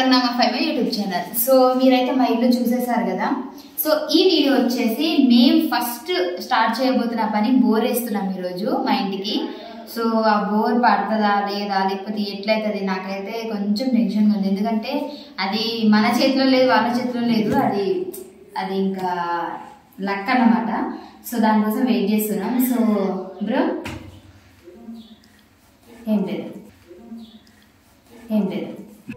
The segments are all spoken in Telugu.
రంగనామా ఫైవ్ యూట్యూబ్ ఛానల్ సో మీరైతే మా ఇల్లు చూసేశారు కదా సో ఈ వీడియో వచ్చేసి మేము ఫస్ట్ స్టార్ట్ చేయబోతున్న పని బోర్ వేస్తున్నాం ఈరోజు మా ఇంటికి సో ఆ బోర్ పడుతుందా లేదా లేకపోతే ఎట్లయితుంది నాకైతే కొంచెం టెన్షన్గా ఉంది ఎందుకంటే అది మన చేతిలో లేదు వాళ్ళ చేతిలో లేదు అది అది ఇంకా లక్ అన్నమాట సో దానికోసం వెయిట్ చేస్తున్నాం సో బ్రో ఏం లేదు ఏం లేదు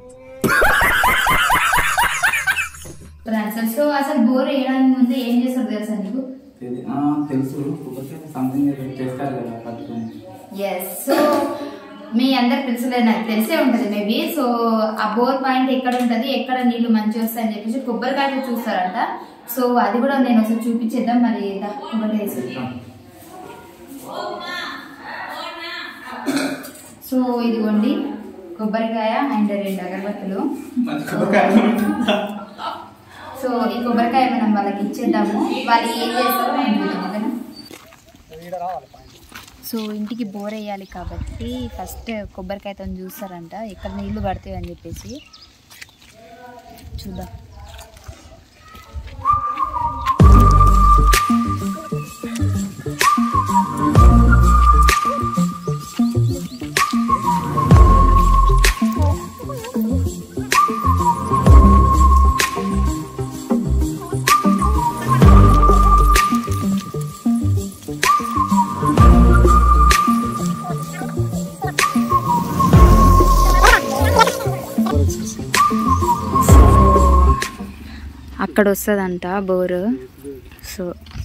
అసలు సో అసలు బోర్ వేయడానికి ముందు ఏం చేస్తారు తెలుసా నీకు తెలి- ఆ, తెలుసు కాకపోతే సంథింగ్ ఏదో చేస్తారు కదా పట్టుకొని ఎస్ సో మీ అందరు తెలుసులే నాకు తెలిసే ఉంటుంది మేబీ సో ఆ బోర్ పాయింట్ ఎక్కడ ఉంటుంది ఎక్కడ నీళ్లు మంచిగా వస్తాయని చెప్పేసి కొబ్బరికాయలు చూస్తారంట సో అది కూడా నేను ఒకసారి చూపించేద్దాం మరి దా, కొబ్బరికాయ వేసి. సో ఇదిగోండి కొబ్బరికాయ అండ్ రెండు అగరబత్తులు మంచి కొబ్బరికాయ ఉంటుందా? సో ఈ కొబ్బరికాయ మనం వాళ్ళకి ఇచ్చేద్దాము వాళ్ళు ఏం చేస్తారో మనం చూద్దాం ఓకేనా సో ఇంటికి బోర్ వేయాలి కాబట్టి ఫస్ట్ కొబ్బరికాయతో చూస్తారంట ఎక్కడ నీళ్లు పడతాయి అని చెప్పేసి చూద్దాం అక్కడ వస్తుందంట బోరు సో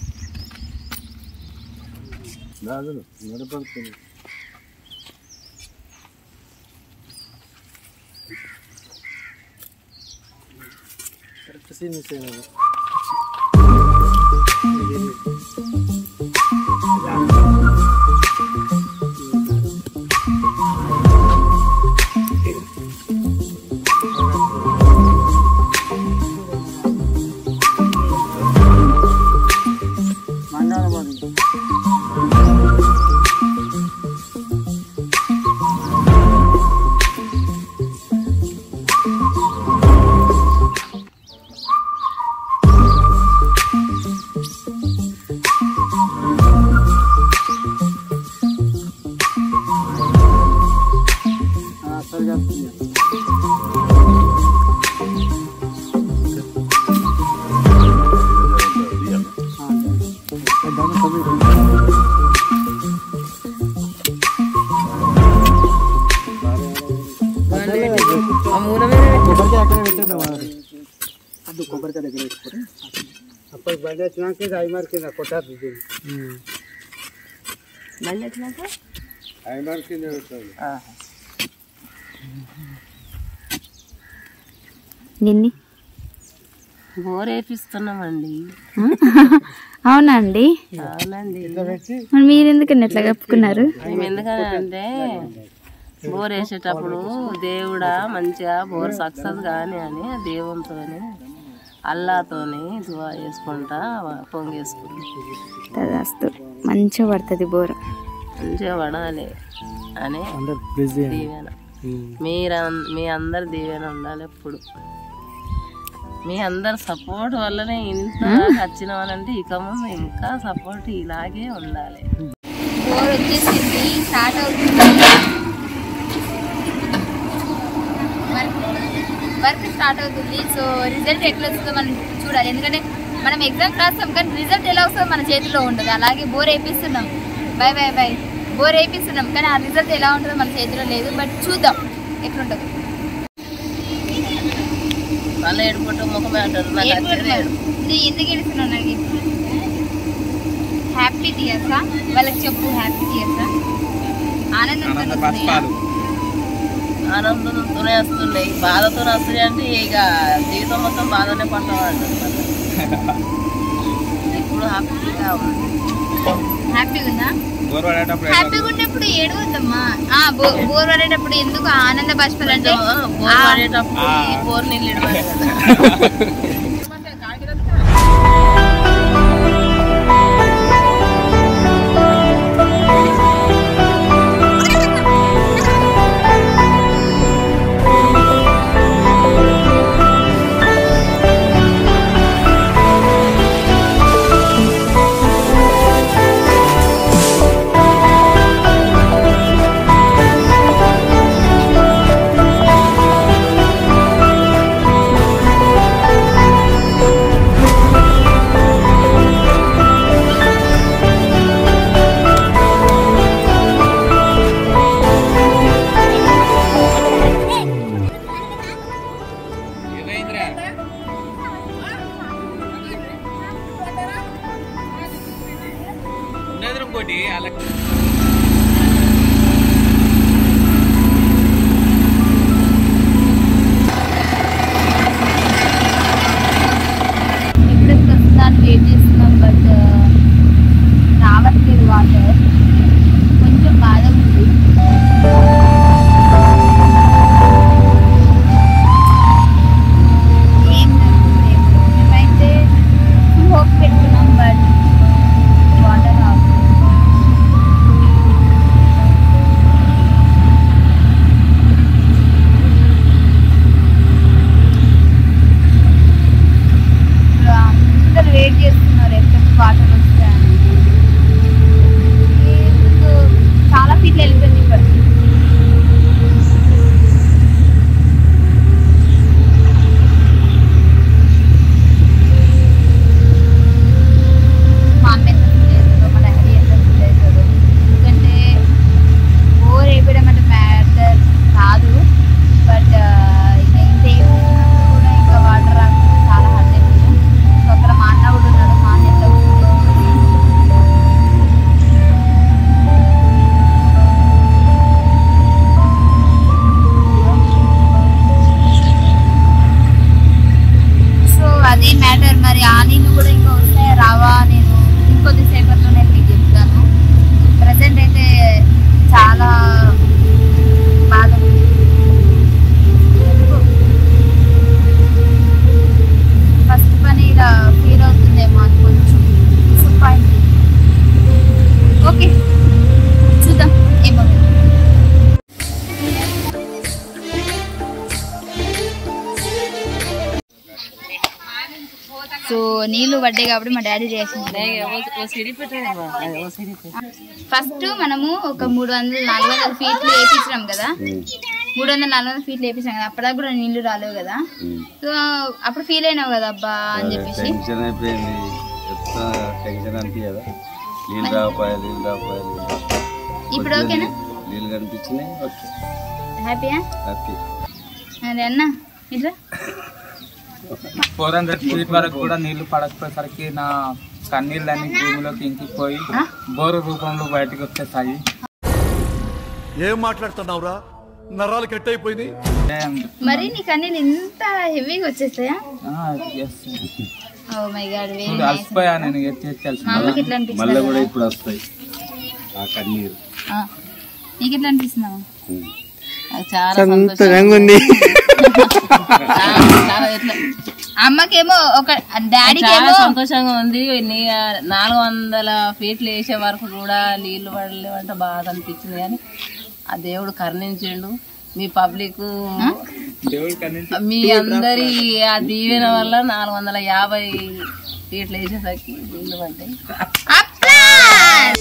ಅದು ಕೊಬ್ಬರಿಕಾಯ దగ్గర పెట్టుకోరు అప్పటికి బండి వచ్చినాక ఇది ఐమార్ కింద కొట్టారు ఇది బండి వచ్చినాక ఐమార్ కింద పెట్టారు నిన్ని బోర్ వేపిస్తున్నామండి అవునా అండి అవునండి మరి మీరు ఎందుకని ఎట్లా కప్పుకున్నారు మేము ఎందుకని అంటే బోర్ వేసేటప్పుడు దేవుడా మంచిగా బోర్ సక్సెస్ కానీ అని దేవునితోని అల్లాతోని దువా చేసుకుంటా పొంగేసుకుంటాం తదాస్తు మంచిగా పడుతుంది బోర్ మంచిగా పడాలి అని అందరు బిజీ దీవెన మీరు మీ అందరు దీవెన ఉండాలి ఎప్పుడు మీ అందరు సపోర్ట్ వల్లనే ఇంత వచ్చిన వాళ్ళంటే ఇక ముందు ఇంకా సపోర్ట్ ఇలాగే ఉండాలి బోర్ వచ్చేసింది స్టార్ట్ అవుతుంది వర్క్ వర్క్ స్టార్ట్ అవుతుంది సో రిజల్ట్ ఎట్లా వస్తుందో మనం చూడాలి ఎందుకంటే మనం ఎగ్జామ్ రాస్తాం కానీ రిజల్ట్ ఎలా వస్తుందో మన చేతిలో ఉండదు అలాగే బోర్ వేయిస్తున్నాం బై బై బై బోర్ వేయిస్తున్నాం కానీ ఆ రిజల్ట్ ఎలా ఉంటుందో మన చేతిలో లేదు బట్ చూద్దాం ఎట్లుంటుందో మళ్ళీ ఏడుకుంటూ ముఖమే అంటారు నాకు వచ్చేది ఏడుపు. నేను ఎందుకు ఏడుస్తున్నావు నాకు హ్యాపీ టీయర్సా వాళ్ళకి చెప్పు హ్యాపీ టీయర్సా ఆనందంతో ఆనంద వస్తున్నాయా? బాష్పాలు ఆనందంతోనే వస్తున్నాయి బాధతో వస్తున్నాయి అంటే ఇక జీవితం మొత్తం బాధనే పట్టమంటారు ఇప్పుడు హ్యాపీగా ఉంది హ్యాపీగా ఉందా బోర్ పడేటప్పుడు హ్యాపీగా ఉన్నప్పుడు ఏడవద్దమ్మా ఆ బో- బోర్ పడేటప్పుడు ఎందుకు ఆనంద బాష్పాలు అంటే బోర్ పడేటప్పుడు ఈ బోర్ నీళ్ళు ఇడవాలి కదా ఆ సో నీళ్లు పడ్డాయి కాబట్టి మా డాడీ చేసింది ఫస్ట్ మనము ఒక మూడు వందలు నాలుగు వందల ఫీట్లు వేపించినాం కదా మూడు వందల నాలుగు వందల ఫీట్లు వేపించాం కదా అప్పటిదాకా కూడా నీళ్లు రాలేవు కదా సో అప్పుడు ఫీల్ అయినావు కదా అబ్బా అని చెప్పేసి టెన్షన్ అయిపోయింది ఎంత టెన్షన్ అనిపించదా నీళ్ళు రాకపోయా నీళ్ళు రాకపోయా నీళ్ళు రాకపోయా. ఇప్పుడు ఓకేనా నీళ్ళు కనిపించినాయి ఓకే హ్యాపీయా హ్యాపీ అరే అన్న ఇట్లా ఫోర్ హండ్రెడ్ ఫీట్ వరకు కూడా నీళ్లు పడకపోయేసరికి నా కన్నీళ్ళని భూమిలోకి ఇంకిపోయి బోరు రూపంలో బయటకు వచ్చేసాయి ఏం మాట్లాడుతున్నావురా నరాలు కట్ అయిపోయింది మరి నీకు అన్ని ఇంత హెవీగా వచ్చేస్తాయా yes oh my god very చూడు అలసిపోయా నేను ఎత్తి ఎత్తి మా అలసిపోయా అమ్మకి ఎట్లా మళ్ళీ అనిపిస్తుంది కూడా ఇప్పుడు వస్తాయి ఆ కన్నీరు నీకు ఎట్లా అనిపిస్తున్నావు నాకు చాలా సంతోషంగా ఉంది చాలా చాలా ఎట్లా అమ్మకేమో ఒక డాడీకి చాలా ఏమో సంతోషంగా ఉంది నీ నాలుగు వందల ఫీట్లు వేసే వరకు కూడా నీళ్లు పడలేవంటే బాగా అనిపించింది కానీ ఆ దేవుడు కరుణించిండు మీ పబ్లిక్ మీ అందరి ఆ దీవెన వల్ల నాలుగు వందల యాభై ఫీట్లు వేసేసరికి నీళ్లు పడ్డాయి Applause!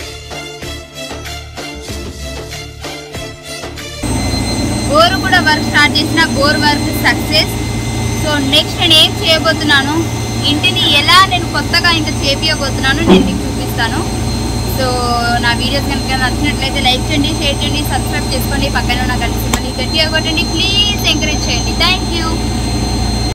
బోర్ కూడా వర్క్ స్టార్ట్ చేసిన bore work success so next నేను ఏం చేయబోతున్నాను ఇంటిని ఎలా నేను కొత్తగా ఇంకా చేపియబోతున్నాను నేను మీకు చూపిస్తాను సో నా వీడియోస్ కనుక నచ్చినట్లయితే లైక్ చేయండి షేర్ చేయండి సబ్స్క్రైబ్ చేసుకోండి పక్కన ఉన్న కలిసి మళ్ళీ గట్టిగా కొట్టండి ప్లీజ్ ఎంకరేజ్ చేయండి థ్యాంక్ యూ